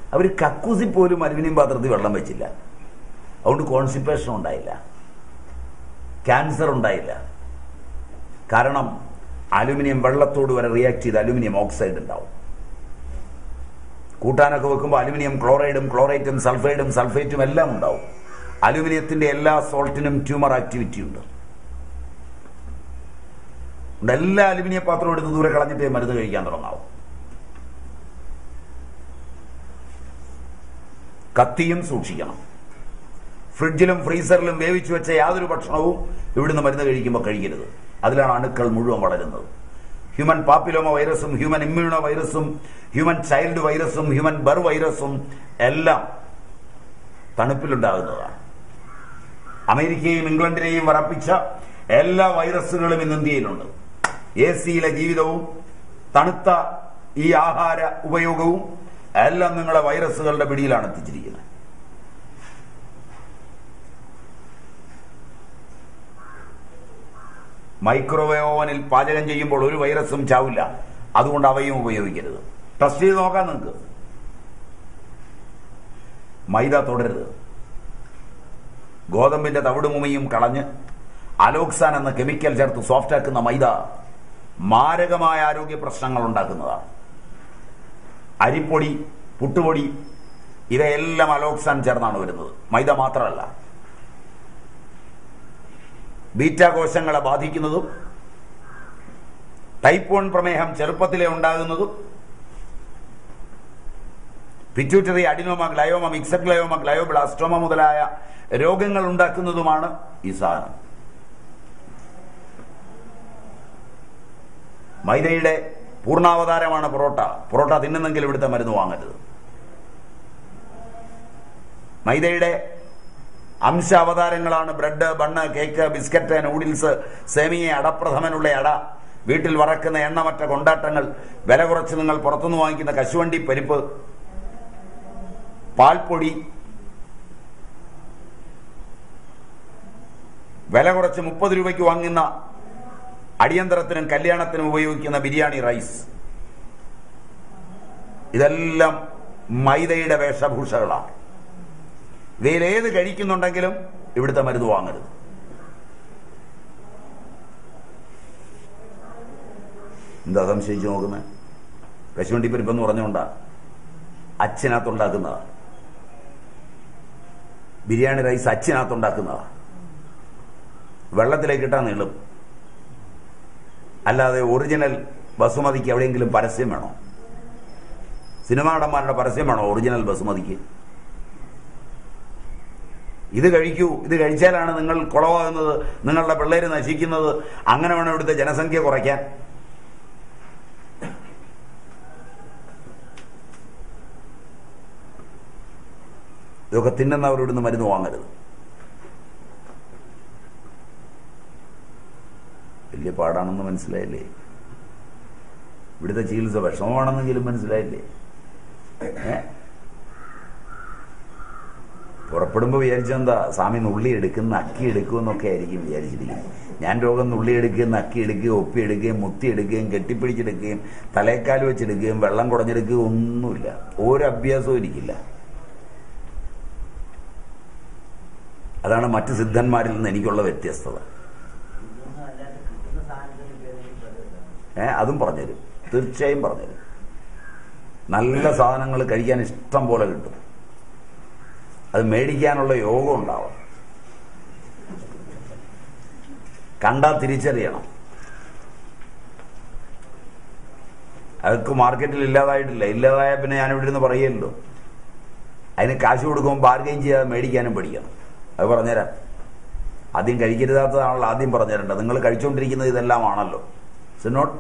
അവർ കക്കൂസി പോലും അലുമിനിയം പാത്രത്തിൽ വെള്ളം വെച്ചില്ല അതുകൊണ്ട് കോൺസിപ്പേഷൻ ഉണ്ടായില്ല ക്യാൻസർ ഉണ്ടായില്ല കാരണം അലുമിനിയം വെള്ളത്തോട് വരെ റിയാക്ട് ചെയ്ത് അലുമിനിയം ഓക്സൈഡ് ഉണ്ടാവും കൂട്ടാനൊക്കെ വെക്കുമ്പോൾ അലുമിനിയം ക്ലോറൈഡും ക്ലോറൈറ്റും സൾഫൈഡും സൾഫേറ്റും എല്ലാം ഉണ്ടാവും അലുമിനിയത്തിന്റെ എല്ലാ സോൾട്ടിനും ട്യൂമർ ആക്ടിവിറ്റി ഉണ്ട് അതുകൊണ്ട് എല്ലാ അലുമിനിയം പാത്രവും എടുത്ത് ദൂരെ കളഞ്ഞിട്ടേ മരുന്ന് കഴിക്കാൻ തുടങ്ങാവും കത്തിയും സൂക്ഷിക്കണം ഫ്രിഡ്ജിലും ഫ്രീസറിലും വേവിച്ചു വെച്ച യാതൊരു ഭക്ഷണവും ഇവിടുന്ന് മരുന്ന് കഴിക്കുമ്പോൾ കഴിക്കരുത് അതിലാണ് അണുക്കൾ മുഴുവൻ വളരുന്നത് ഹ്യൂമൻ പാപ്പിലോമ വൈറസും ഹ്യൂമൻ ഇമ്മ്യൂണോ വൈറസും ഹ്യൂമൻ ചൈൽഡ് വൈറസും ഹ്യൂമൻ ബർ വൈറസും എല്ലാം തണുപ്പിലുണ്ടാകുന്നതാണ് അമേരിക്കയും ഇംഗ്ലണ്ടിനെയും വറപ്പിച്ച എല്ലാ വൈറസുകളും ഇന്ന് ഇന്ത്യയിലുണ്ട് എ സിയിലെ ജീവിതവും തണുത്ത ഈ ആഹാര ഉപയോഗവും എല്ലാം നിങ്ങളെ വൈറസുകളുടെ പിടിയിലാണ് എത്തിച്ചിരിക്കുന്നത് മൈക്രോവേവ് ഓവനിൽ പാചകം ചെയ്യുമ്പോൾ ഒരു വൈറസും ചാവില്ല അതുകൊണ്ട് അവയും ഉപയോഗിക്കരുത് ടെസ്റ്റ് ചെയ്ത് നോക്കാം നിങ്ങൾക്ക് മൈദ തുടരുത് ഗോതമ്പിന്റെ തവിടുമുമയും കളഞ്ഞ് അലോക്സാൻ എന്ന കെമിക്കൽ ചേർത്ത് സോഫ്റ്റ് ആക്കുന്ന മൈദ മാരകമായ ആരോഗ്യ പ്രശ്നങ്ങൾ ഉണ്ടാക്കുന്നതാണ് അരിപ്പൊടി പുട്ടുപൊടി ഇവയെല്ലാം അലോക്സാൻ ചേർന്നാണ് വരുന്നത് മൈദ മാത്രമല്ല ബീറ്റ കോശങ്ങളെ ബാധിക്കുന്നതും ടൈപ്പ് വൺ പ്രമേഹം ചെറുപ്പത്തിലെ ഉണ്ടാകുന്നതും pituitary adenoma glioma mixed glioma glioblastoma മുതലായ രോഗങ്ങൾ ഉണ്ടാക്കുന്നതുമാണ് ഈ സാധനം മൈദയുടെ പൂർണ്ണാവതാരമാണ് പൊറോട്ട പൊറോട്ട തിന്നുന്നെങ്കിൽ ഇവിടുത്തെ മരുന്ന് വാങ്ങരുത് മൈദയുടെ അംശ അവതാരങ്ങളാണ് bread bun cake biscuit noodles സേമിയ അടപ്രഥമനുള്ള അട വീട്ടിൽ വറക്കുന്ന എണ്ണമറ്റ കൊണ്ടാട്ടങ്ങൾ വില കുറച്ച് നിങ്ങൾ പുറത്തുനിന്ന് വാങ്ങിക്കുന്ന കശുവണ്ടി പരിപ്പ് പാൽപ്പൊടി വില കുറച്ച് മുപ്പത് രൂപയ്ക്ക് വാങ്ങുന്ന അടിയന്തരത്തിനും കല്യാണത്തിനും ഉപയോഗിക്കുന്ന ബിരിയാണി റൈസ് ഇതെല്ലാം മൈദയുടെ വേഷഭൂഷകളാണ് ഇവയിലേത് കഴിക്കുന്നുണ്ടെങ്കിലും ഇവിടുത്തെ മരുന്ന് വാങ്ങരുത് എന്താ സംശയിച്ചു നോക്കുന്നത് കശുവണ്ടി പരിപ്പെന്ന് പറഞ്ഞുകൊണ്ടാ അച്ഛനകത്തുണ്ടാക്കുന്നതാ ബിരിയാണി റൈസ് അച്ഛനകത്തുണ്ടാക്കുന്നതാ വെള്ളത്തിലേക്ക് ഇട്ടാ നീളും അല്ലാതെ ഒറിജിനൽ ബസുമതിക്ക് എവിടെയെങ്കിലും പരസ്യം വേണോ സിനിമാ നടന്മാരുടെ പരസ്യം വേണോ ഒറിജിനൽ ബസുമതിക്ക് ഇത് കഴിക്കൂ ഇത് കഴിച്ചാലാണ് നിങ്ങൾ കുളവാകുന്നത് നിങ്ങളുടെ പിള്ളേര് നശിക്കുന്നത് അങ്ങനെ വേണം ഇവിടുത്തെ ജനസംഖ്യ കുറയ്ക്കാൻ ഇതൊക്കെ തിന്നുന്നവർ ഇവിടുന്ന് മരുന്ന് വാങ്ങരുത് വലിയ പാടാണെന്ന് മനസ്സിലായില്ലേ ഇവിടുത്തെ ചികിത്സ വിഷമമാണെന്നെങ്കിലും മനസ്സിലായില്ലേ ഏ പുറപ്പെടുമ്പോ വിചാരിച്ചെന്താ സ്വാമി നുള്ളി എടുക്കുന്ന അക്കി എടുക്കുമെന്നൊക്കെ ആയിരിക്കും വിചാരിച്ചിരിക്കുന്നത് ഞാൻ രോഗം നുള്ളി എടുക്കുകയും നക്കി എടുക്കുകയും ഒപ്പി എടുക്കുകയും മുത്തി എടുക്കുകയും കെട്ടിപ്പിടിച്ചെടുക്കുകയും തലേക്കാൽ വെച്ചെടുക്കുകയും വെള്ളം കുടഞ്ഞെടുക്കുകയും ഒന്നുമില്ല ഒരു അഭ്യാസവും എനിക്കില്ല അതാണ് മറ്റ് സിദ്ധന്മാരിൽ നിന്ന് എനിക്കുള്ള വ്യത്യസ്തത ഏ അതും പറഞ്ഞുതരും തീർച്ചയായും പറഞ്ഞുതരും നല്ല സാധനങ്ങൾ കഴിക്കാൻ ഇഷ്ടം പോലെ കിട്ടും അത് മേടിക്കാനുള്ള യോഗം ഉണ്ടാവും കണ്ടാൽ തിരിച്ചറിയണം അതൊക്കെ മാർക്കറ്റിൽ ഇല്ലാതായിട്ടില്ല ഇല്ലാതായ പിന്നെ ഞാൻ ഇവിടെ നിന്ന് പറയല്ലോ അതിന് കാശ് കൊടുക്കുമ്പോൾ ബാർഗെയിൻ ചെയ്യാതെ മേടിക്കാനും പഠിക്കണം അത് പറഞ്ഞുതരാം ആദ്യം കഴിക്കരുതാത്തതാണല്ലോ ആദ്യം പറഞ്ഞുതരേണ്ടത് നിങ്ങൾ കഴിച്ചുകൊണ്ടിരിക്കുന്നത് ഇതെല്ലാം ആണല്ലോ സിനോട്ട്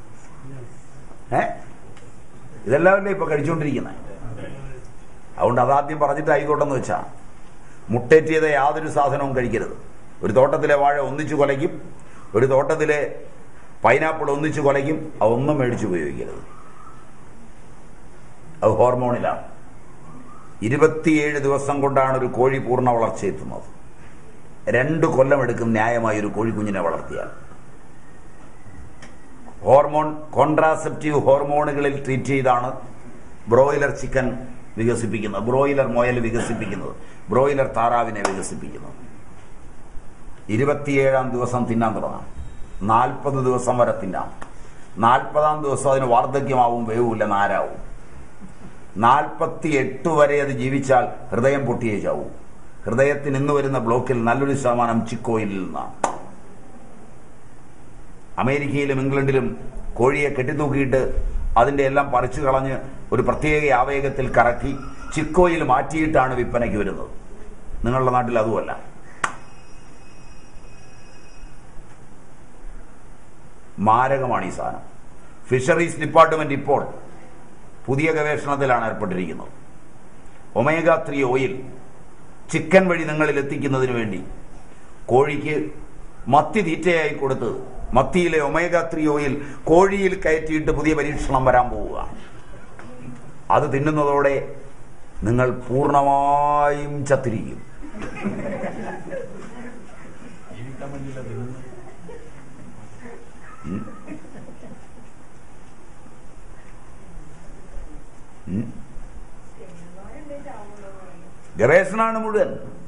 ഏ ഇതെല്ലാമല്ലേ ഇപ്പൊ കഴിച്ചുകൊണ്ടിരിക്കുന്നത് അതുകൊണ്ട് അതാദ്യം പറഞ്ഞിട്ട് ആയിക്കോട്ടെന്ന് വെച്ചാ മുട്ടേറ്റ് ചെയ്ത യാതൊരു സാധനവും കഴിക്കരുത് ഒരു തോട്ടത്തിലെ വാഴ ഒന്നിച്ചു കൊലയ്ക്കും ഒരു തോട്ടത്തിലെ പൈനാപ്പിൾ ഒന്നിച്ചു കൊലയ്ക്കും അതൊന്നും മേടിച്ച് ഉപയോഗിക്കരുത് അത് ഹോർമോണിലാണ് ഇരുപത്തിയേഴ് ദിവസം കൊണ്ടാണ് ഒരു കോഴി പൂർണ്ണ വളർച്ചയെത്തുന്നത് രണ്ട് കൊല്ലം എടുക്കും ന്യായമായി ഒരു കോഴിക്കുഞ്ഞിനെ വളർത്തിയാൽ ഹോർമോൺ കോൺട്രാസെപ്റ്റീവ് ഹോർമോണുകളിൽ ട്രീറ്റ് ചെയ്താണ് ബ്രോയിലർ ചിക്കൻ വികസിപ്പിക്കുന്നത് ബ്രോയിലർ മുയൽ വികസിപ്പിക്കുന്നത് ബ്രോയിലർ താറാവിനെ വികസിപ്പിക്കുന്നത് ഇരുപത്തിയേഴാം ദിവസം തിന്നാൻ തുടങ്ങാം നാൽപ്പത് ദിവസം വരെ തിന്നാം നാൽപ്പതാം ദിവസം അതിന് വാർദ്ധക്യമാവും വേവില്ല നാരാവും നാൽപ്പത്തി എട്ട് വരെ അത് ജീവിച്ചാൽ ഹൃദയം പൊട്ടിയേ ചാവും ഹൃദയത്തിന് ഇന്ന് വരുന്ന ബ്ലോക്കിൽ നല്ലൊരു ശതമാനം ചിക്കോയിലിൽ നിന്നാണ് അമേരിക്കയിലും ഇംഗ്ലണ്ടിലും കോഴിയെ കെട്ടിത്തൂക്കിയിട്ട് അതിന്റെ എല്ലാം പറിച്ചു കളഞ്ഞ് ഒരു പ്രത്യേക ആവേഗത്തിൽ കറക്കി ചിക്കോയിൽ മാറ്റിയിട്ടാണ് വിൽപ്പനയ്ക്ക് വരുന്നത് നിങ്ങളുടെ നാട്ടിൽ അതുമല്ല മാരകമാണ് ഈ സാധനം ഫിഷറീസ് ഡിപ്പാർട്ട്മെന്റ് ഇപ്പോൾ പുതിയ ഗവേഷണത്തിലാണ് ഏർപ്പെട്ടിരിക്കുന്നത് ഒമേഗ ത്രീ ഓയിൽ ചിക്കൻ വഴി നിങ്ങളിൽ എത്തിക്കുന്നതിന് വേണ്ടി കോഴിക്ക് മത്തി തീറ്റയായി കൊടുത്ത് മത്തിയിലെ ഒമേഗ ത്രീ ഓയിൽ കോഴിയിൽ കയറ്റിയിട്ട് പുതിയ പരീക്ഷണം വരാൻ പോവുക അത് തിന്നുന്നതോടെ നിങ്ങൾ പൂർണ്ണമായും ചത്തിരിക്കും ജീവിക്കാൻ വേണ്ടിയില്ല തിന്നുന്നത് ഉം. ഗവേഷണമാണ് മുഴുവൻ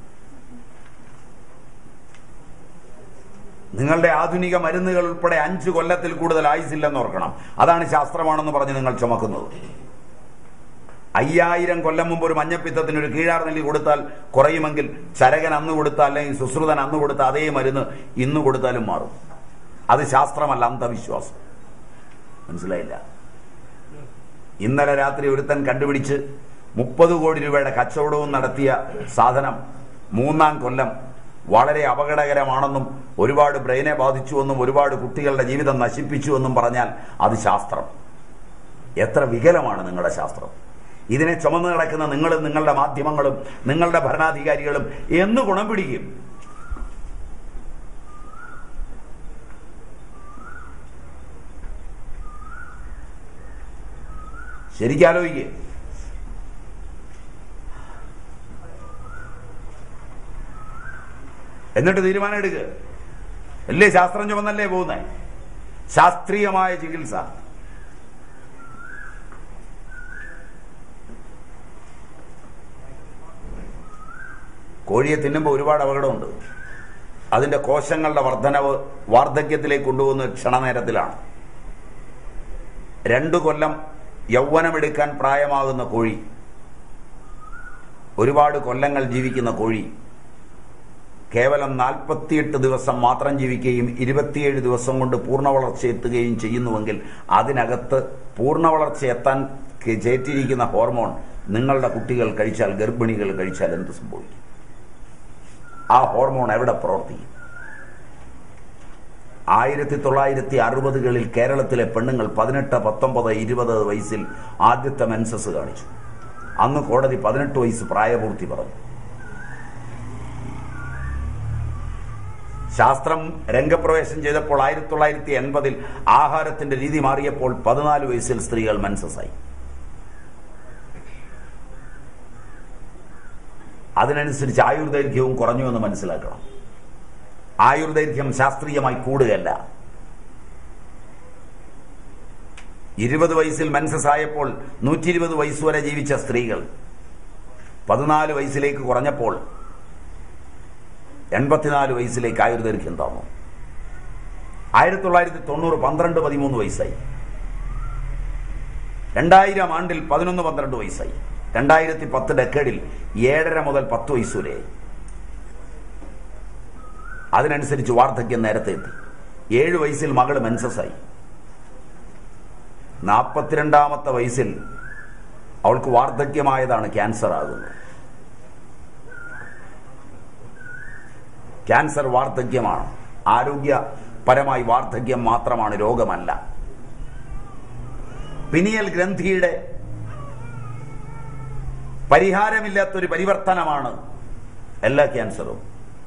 നിങ്ങളുടെ ആധുനിക മരുന്നുകൾ ഉൾപ്പെടെ അഞ്ച് കൊല്ലത്തിൽ കൂടുതൽ ആയുസില്ലെന്ന് ഓർക്കണം അതാണ് ശാസ്ത്രമാണെന്ന് പറഞ്ഞ് നിങ്ങൾ ചുമക്കുന്നത് അയ്യായിരം കൊല്ലം മുമ്പ് ഒരു മഞ്ഞപ്പിത്തത്തിന് ഒരു കീഴാർ നെല്ലി കൊടുത്താൽ കുറയുമെങ്കിൽ ചരകൻ അന്ന് കൊടുത്താൽ അല്ലെങ്കിൽ സുശ്രുതൻ അന്ന് കൊടുത്ത അതേ മരുന്ന് ഇന്ന് കൊടുത്താലും മാറും അത് ശാസ്ത്രമല്ല അന്ധവിശ്വാസം മനസ്സിലായില്ല ഇന്നലെ രാത്രി ഒരുത്തൻ കണ്ടുപിടിച്ച് മുപ്പത് കോടി രൂപയുടെ കച്ചവടവും നടത്തിയ സാധനം മൂന്നാം കൊല്ലം വളരെ അപകടകരമാണെന്നും ഒരുപാട് ബ്രെയിനെ ബാധിച്ചുവെന്നും ഒരുപാട് കുട്ടികളുടെ ജീവിതം നശിപ്പിച്ചുവെന്നും പറഞ്ഞാൽ അത് ശാസ്ത്രം എത്ര വികലമാണ് നിങ്ങളുടെ ശാസ്ത്രം ഇതിനെ ചുമന്നു കിടക്കുന്ന നിങ്ങളും നിങ്ങളുടെ മാധ്യമങ്ങളും നിങ്ങളുടെ ഭരണാധികാരികളും എന്ന് ഗുണം പിടിക്കും ശരിക്കാലോചിക്കേ എന്നിട്ട് തീരുമാനം എടുക്കുക അല്ലേ ശാസ്ത്രം ചുമന്നല്ലേ പോകുന്നത് ശാസ്ത്രീയമായ ചികിത്സ കോഴിയെ തിന്നുമ്പോൾ ഒരുപാട് അപകടമുണ്ട് അതിന്റെ കോശങ്ങളുടെ വർധനവ് വാർദ്ധക്യത്തിലേക്ക് കൊണ്ടുപോകുന്ന ക്ഷണനേരത്തിലാണ് രണ്ടു കൊല്ലം യൗവനമെടുക്കാൻ പ്രായമാകുന്ന കോഴി ഒരുപാട് കൊല്ലങ്ങൾ ജീവിക്കുന്ന കോഴി കേവലം നാൽപ്പത്തിയെട്ട് ദിവസം മാത്രം ജീവിക്കുകയും ഇരുപത്തിയേഴ് ദിവസം കൊണ്ട് പൂർണ്ണ വളർച്ച എത്തുകയും ചെയ്യുന്നുവെങ്കിൽ അതിനകത്ത് പൂർണ്ണ വളർച്ച എത്താൻ കെ- ചേറ്റിയിരിക്കുന്ന ഹോർമോൺ നിങ്ങളുടെ കുട്ടികൾ കഴിച്ചാൽ ഗർഭിണികൾ കഴിച്ചാൽ എന്ത് സംഭവിക്കും ആ ഹോർമോൺ എവിടെ പ്രവർത്തിക്കും ആയിരത്തി തൊള്ളായിരത്തി അറുപതുകളിൽ കേരളത്തിലെ പെണ്ണുങ്ങൾ പതിനെട്ട് പത്തൊമ്പത് ഇരുപത് വയസ്സിൽ ആദ്യത്തെ മെൻസസ് കാണിച്ചു അന്ന് കോടതി പതിനെട്ട് വയസ്സ് പ്രായപൂർത്തി പറഞ്ഞു ശാസ്ത്രം രംഗപ്രവേശം ചെയ്തപ്പോൾ ആയിരത്തി തൊള്ളായിരത്തി എൺപതിൽ ആഹാരത്തിന്റെ രീതി മാറിയപ്പോൾ പതിനാല് വയസ്സിൽ സ്ത്രീകൾ മെൻസസായി അതിനനുസരിച്ച് ആയുർദൈർഘ്യവും കുറഞ്ഞു എന്ന് മനസ്സിലാക്കണം ആയുർദൈർഘ്യം ശാസ്ത്രീയമായി കൂടുകയല്ല ഇരുപത് വയസ്സിൽ മെൻസസ് ആയപ്പോൾ നൂറ്റി ഇരുപത് വയസ്സ് വരെ ജീവിച്ച സ്ത്രീകൾ പതിനാല് വയസ്സിലേക്ക് കുറഞ്ഞപ്പോൾ എൺപത്തിനാല് വയസ്സിലേക്ക് ആയുർദൈർഘ്യം താന്നു ആയിരത്തി തൊള്ളായിരത്തി തൊണ്ണൂറ് പന്ത്രണ്ട് പതിമൂന്ന് വയസ്സായി രണ്ടായിരം ആണ്ടിൽ പതിനൊന്ന് പന്ത്രണ്ട് വയസ്സായി രണ്ടായിരത്തി പത്ത് ഡെക്കേഡിൽ ഏഴര മുതൽ പത്ത് വയസ്സ് വരെയായി അതിനനുസരിച്ച് വാർദ്ധക്യം നേരത്തെ എത്തി ഏഴ് വയസ്സിൽ മകൾ മെൻസസായി നാൽപ്പത്തിരണ്ടാമത്തെ വയസ്സിൽ അവൾക്ക് വാർദ്ധക്യമായതാണ് ക്യാൻസർ ആകുന്നത് ക്യാൻസർ വാർദ്ധക്യമാണ് ആരോഗ്യപരമായി വാർദ്ധക്യം മാത്രമാണ് രോഗമല്ല പിനിയൽ ഗ്രന്ഥിയുടെ പരിഹാരമില്ലാത്തൊരു പരിവർത്തനമാണ് എല്ലാ ക്യാൻസറും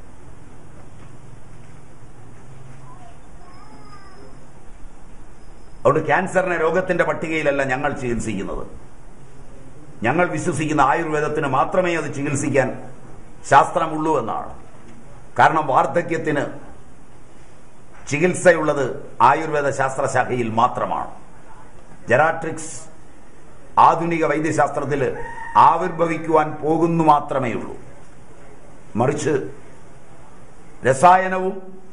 അതുകൊണ്ട് ക്യാൻസറിനെ രോഗത്തിന്റെ പട്ടികയിലല്ല ഞങ്ങൾ ചികിത്സിക്കുന്നത് ഞങ്ങൾ വിശ്വസിക്കുന്ന ആയുർവേദത്തിന് മാത്രമേ അത് ചികിത്സിക്കാൻ ശാസ്ത്രമുള്ളൂ എന്നാണ് കാരണം വാർദ്ധക്യത്തിന് ചികിത്സയുള്ളത് ആയുർവേദ ശാസ്ത്രശാഖയിൽ മാത്രമാണ് ജെറാട്രിക്സ് ആധുനിക വൈദ്യശാസ്ത്രത്തിൽ ആവിർഭവിക്കുവാൻ പോകുന്നു മാത്രമേ ഉള്ളൂ മറിച്ച് രസായനവും